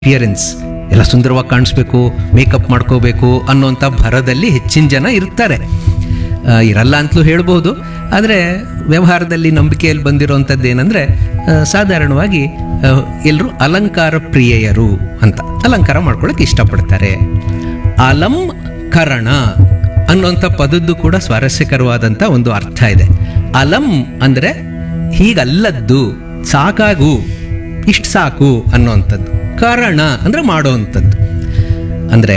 appearance ಎಲ್ಲ ಸುಂದರವಾಗಿ ಕಾಣಿಸ್ಬೇಕು makeup ಮಾಡ್ಕೋಬೇಕು ಅನ್ನೋಂಥ ಭರದಲ್ಲಿ ಹೆಚ್ಚಿನ ಜನ ಇರ್ತಾರೆ ಆ, ಇರಲ್ಲ ಅಂತಲೂ ಹೇಳ್ಬೋದು ಆದರೆ ವ್ಯವಹಾರದಲ್ಲಿ ನಂಬಿಕೆಯಲ್ಲಿ ಬಂದಿರೋವಂಥದ್ದು ಏನಂದರೆ ಸಾಧಾರಣವಾಗಿ ಎಲ್ಲರೂ ಅಲಂಕಾರ ಪ್ರಿಯೆಯರು ಅಂತ ಅಲಂಕಾರ ಮಾಡ್ಕೊಳ್ಳೋಕೆ ಇಷ್ಟಪಡ್ತಾರೆ ಅಲಂಕರಣ ಅನ್ನೋಂಥ ಪದದ್ದು ಕೂಡ ಸ್ವಾರಸ್ಯಕರವಾದಂಥ ಒಂದು ಅರ್ಥ ಇದೆ ಅಲಂ ಅಂದರೆ ಹೀಗಲ್ಲದ್ದು ಸಾಕಾಗು ಇಷ್ಟು ಸಾಕು ಅನ್ನೋವಂಥದ್ದು ಕಾರಣ ಅಂದರೆ ಮಾಡೋವಂಥದ್ದು ಅಂದರೆ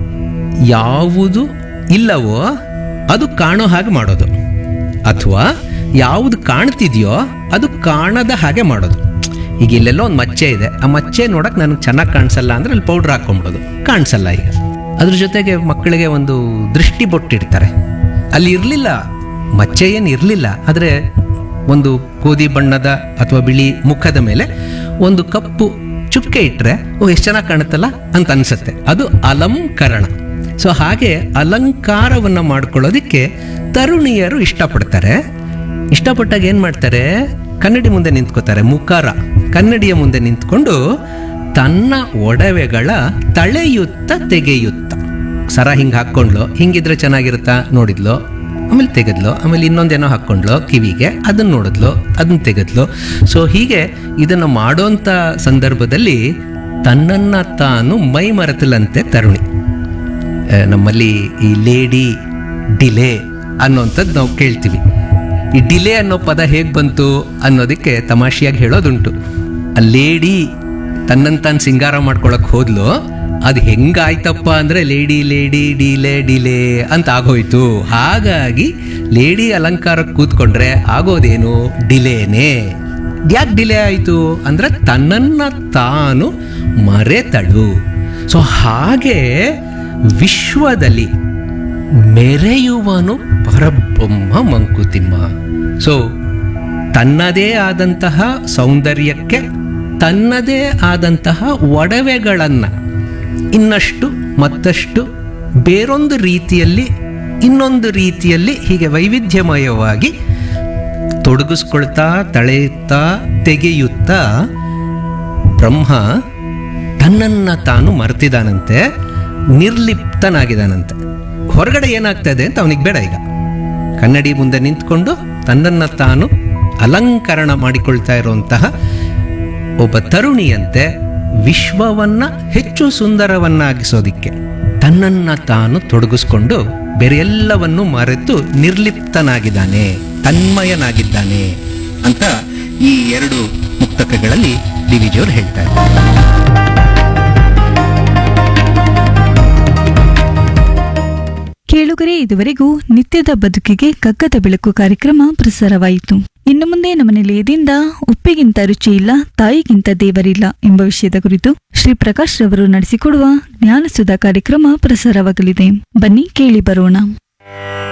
ಯಾವುದು ಇಲ್ಲವೋ ಅದು ಕಾಣೋ ಹಾಗೆ ಮಾಡೋದು ಅಥವಾ ಯಾವುದು ಕಾಣ್ತಿದೆಯೋ ಅದು ಕಾಣದ ಹಾಗೆ ಮಾಡೋದು ಈಗ ಇಲ್ಲೆಲ್ಲೋ ಒಂದು ಮಚ್ಚೆ ಇದೆ ಆ ಮಚ್ಚೆ ನೋಡಕ್ಕೆ ನನಗೆ ಚೆನ್ನಾಗಿ ಕಾಣಿಸಲ್ಲ ಅಂದರೆ ಅಲ್ಲಿ ಪೌಡ್ರ್ ಹಾಕ್ಕೊಂಬಿಡೋದು ಕಾಣಿಸಲ್ಲ ಈಗ ಅದ್ರ ಜೊತೆಗೆ ಮಕ್ಕಳಿಗೆ ಒಂದು ದೃಷ್ಟಿ ಬೊಟ್ಟಿಡ್ತಾರೆ ಅಲ್ಲಿ ಇರಲಿಲ್ಲ ಮಚ್ಚೆ ಏನು ಇರಲಿಲ್ಲ ಆದರೆ ಒಂದು ಗೋಧಿ ಬಣ್ಣದ ಅಥವಾ ಬಿಳಿ ಮುಖದ ಮೇಲೆ ಒಂದು ಕಪ್ಪು ಚುಕ್ಕೆ ಇಟ್ಟರೆ ಓ ಎಷ್ಟು ಚೆನ್ನಾಗಿ ಕಾಣುತ್ತಲ್ಲ ಅಂತ ಅನ್ಸುತ್ತೆ ಅದು ಅಲಂಕರಣ ಸೊ ಹಾಗೆ ಅಲಂಕಾರವನ್ನು ಮಾಡ್ಕೊಳ್ಳೋದಕ್ಕೆ ತರುಣಿಯರು ಇಷ್ಟಪಡ್ತಾರೆ ಇಷ್ಟಪಟ್ಟಾಗ ಏನು ಮಾಡ್ತಾರೆ ಕನ್ನಡಿ ಮುಂದೆ ನಿಂತ್ಕೋತಾರೆ ಮುಖಾರ ಕನ್ನಡಿಯ ಮುಂದೆ ನಿಂತ್ಕೊಂಡು ತನ್ನ ಒಡವೆಗಳ ತಳೆಯುತ್ತ ತೆಗೆಯುತ್ತ ಸರ ಹಿಂಗೆ ಹಾಕ್ಕೊಂಡ್ಲು ಹಿಂಗಿದ್ರೆ ಚೆನ್ನಾಗಿರುತ್ತಾ ನೋಡಿದ್ಲು ಆಮೇಲೆ ತೆಗೆದ್ಲು ಆಮೇಲೆ ಇನ್ನೊಂದೇನೋ ಹಾಕ್ಕೊಂಡ್ಲು ಕಿವಿಗೆ ಅದನ್ನ ನೋಡಿದ್ಲು ಅದನ್ನ ತೆಗೆದ್ಲು ಸೊ ಹೀಗೆ ಇದನ್ನು ಮಾಡೋಂಥ ಸಂದರ್ಭದಲ್ಲಿ ತನ್ನನ್ನ ತಾನು ಮೈ ಮರೆತಲಂತೆ ತರುಣಿ ಆ, ನಮ್ಮಲ್ಲಿ ಈ ಲೇಡಿ ಡಿಲೇ ಅನ್ನೋಂಥದ್ದು ನಾವು ಕೇಳ್ತೀವಿ ಈ ಡಿಲೇ ಅನ್ನೋ ಪದ ಹೇಗೆ ಬಂತು ಅನ್ನೋದಕ್ಕೆ ತಮಾಷೆಯಾಗಿ ಹೇಳೋದುಂಟು ಆ ಲೇಡಿ ತನ್ನನ್ನು ತಾನು ಸಿಂಗಾರ ಮಾಡ್ಕೊಳಕ್ ಹೋದ್ಲು ಅದು ಹೆಂಗಾಯ್ತಪ್ಪ ಅಂದರೆ ಲೇಡಿ ಲೇಡಿ ಡಿಲೇ ಡಿಲೇ ಅಂತ ಆಗೋಯ್ತು ಹಾಗಾಗಿ ಲೇಡಿ ಅಲಂಕಾರಕ್ಕೆ ಕೂತ್ಕೊಂಡ್ರೆ ಆಗೋದೇನು ಡಿಲೇನೇ ಯಾಕೆ ಡಿಲೇ ಆಯಿತು ಅಂದರೆ ತನ್ನನ್ನು ತಾನು ಮರೆತಳು ಸೊ ಹಾಗೆ ವಿಶ್ವದಲ್ಲಿ ಮೆರೆಯುವನು ಪರಬ್ರಹ್ಮ ಮಂಕುತಿಮ್ಮ ಸೊ ತನ್ನದೇ ಆದಂತಹ ಸೌಂದರ್ಯಕ್ಕೆ ತನ್ನದೇ ಆದಂತಹ ಒಡವೆಗಳನ್ನು ಇನ್ನಷ್ಟು ಮತ್ತಷ್ಟು ಬೇರೊಂದು ರೀತಿಯಲ್ಲಿ ಇನ್ನೊಂದು ರೀತಿಯಲ್ಲಿ ಹೀಗೆ ವೈವಿಧ್ಯಮಯವಾಗಿ ತೊಡಗಿಸ್ಕೊಳ್ತಾ ತಳೆಯುತ್ತಾ ತೆಗೆಯುತ್ತಾ ಬ್ರಹ್ಮ ತನ್ನನ್ನು ತಾನು ಮರ್ತಿದಾನಂತೆ ನಿರ್ಲಿಪ್ತನಾಗಿದ್ದಾನಂತೆ ಹೊರಗಡೆ ಏನಾಗ್ತದೆ ಅಂತ ಅವನಿಗೆ ಬೇಡ ಈಗ ಕನ್ನಡಿ ಮುಂದೆ ನಿಂತ್ಕೊಂಡು ತನ್ನನ್ನು ತಾನು ಅಲಂಕರಣ ಮಾಡಿಕೊಳ್ತಾ ಇರುವಂತಹ ಒಬ್ಬ ತರುಣಿಯಂತೆ ವಿಶ್ವವನ್ನ ಹೆಚ್ಚು ಸುಂದರವನ್ನಾಗಿಸೋದಿಕ್ಕೆ ತನ್ನನ್ನ ತಾನು ತೊಡಗಿಸ್ಕೊಂಡು ಬೇರೆ ಎಲ್ಲವನ್ನು ಮರೆತು ನಿರ್ಲಿಪ್ತನಾಗಿದ್ದಾನೆ ತನ್ಮಯನಾಗಿದ್ದಾನೆ ಅಂತ ಈ ಎರಡು ಮುಕ್ತಕಗಳಲ್ಲಿ ದಿವಿಜಿಯವರು ಹೇಳ್ತಾ ಇದ್ದಾರೆ ಕೇಳುಗರೆ ಇದುವರೆಗೂ ನಿತ್ಯದ ಬದುಕಿಗೆ ಕಗ್ಗದ ಬೆಳಕು ಕಾರ್ಯಕ್ರಮ ಪ್ರಸಾರವಾಯಿತು ಇನ್ನು ಮುಂದೆ ನಮ್ಮ ನಿಲಯದಿಂದ ಉಪ್ಪಿಗಿಂತ ರುಚಿ ಇಲ್ಲ ತಾಯಿಗಿಂತ ದೇವರಿಲ್ಲ ಎಂಬ ವಿಷಯದ ಕುರಿತು ಶ್ರೀ ಪ್ರಕಾಶ್ ರವರು ನಡೆಸಿಕೊಡುವ ಜ್ಞಾನಸುಧಾ ಕಾರ್ಯಕ್ರಮ ಪ್ರಸಾರವಾಗಲಿದೆ ಬನ್ನಿ ಕೇಳಿ ಬರೋಣ